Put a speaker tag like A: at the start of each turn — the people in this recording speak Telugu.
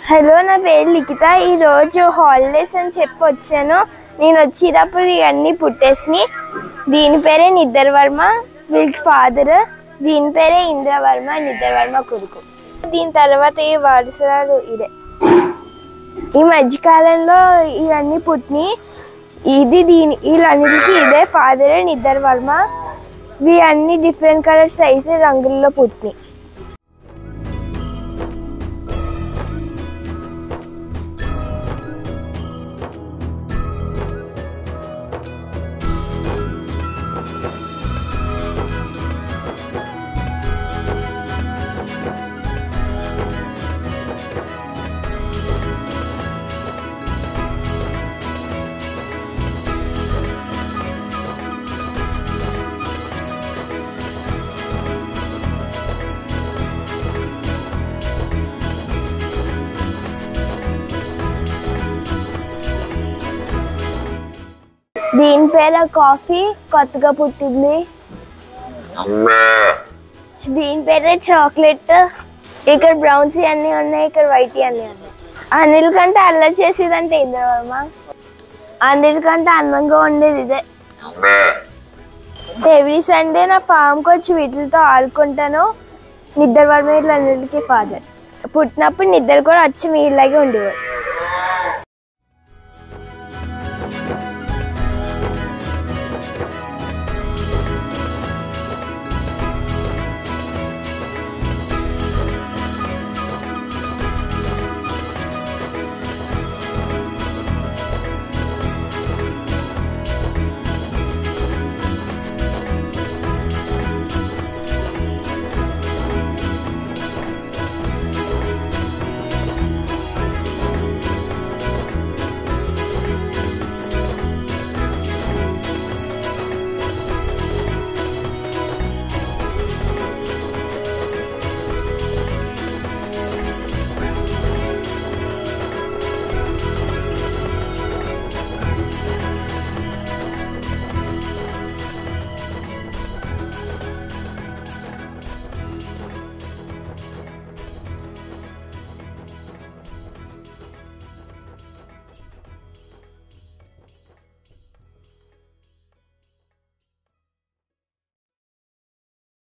A: హలో నా పేరు లిఖిత ఈరోజు హాలిడేస్ అని చెప్పి వచ్చాను నేను వచ్చేటప్పుడు ఇవన్నీ పుట్టేసినాయి దీని పేరే నిద్రవర్మ వీళ్ళకి ఫాదర్ దీని పేరే ఇంద్రవర్మ నిద్రవర్మ కొడుకు దీని తర్వాత ఈ వారసురాలు ఇదే ఈ మధ్యకాలంలో ఇవన్నీ పుట్టినాయి ఇది దీని వీళ్ళన్నిటికీ ఇదే ఫాదర్ నిద్రవర్మ ఇవి అన్ని డిఫరెంట్ కలర్ సైజు రంగుల్లో పుట్టినాయి దీని పేరు కాఫీ కొత్తగా పుట్టింది దీని పేరే చాక్లెట్ ఇక్కడ బ్రౌన్స్ అన్ని ఉన్నాయి ఇక్కడ వైట్ అన్ని ఉన్నాయి అనిల్ కంటే అల్లరి చేసేదంటే ఇంద్రవర్మ అనిల్ కంటే అందంగా ఉండేది ఇదే ఎవ్రీ సండే నా ఫామ్కి వచ్చి వీటితో ఆడుకుంటాను నిద్ర వర్మ ఇట్లా అన్నిటికీ ఫాదర్ పుట్టినప్పుడు నిద్ర కూడా వచ్చి మీలాగే ఉండేవాడు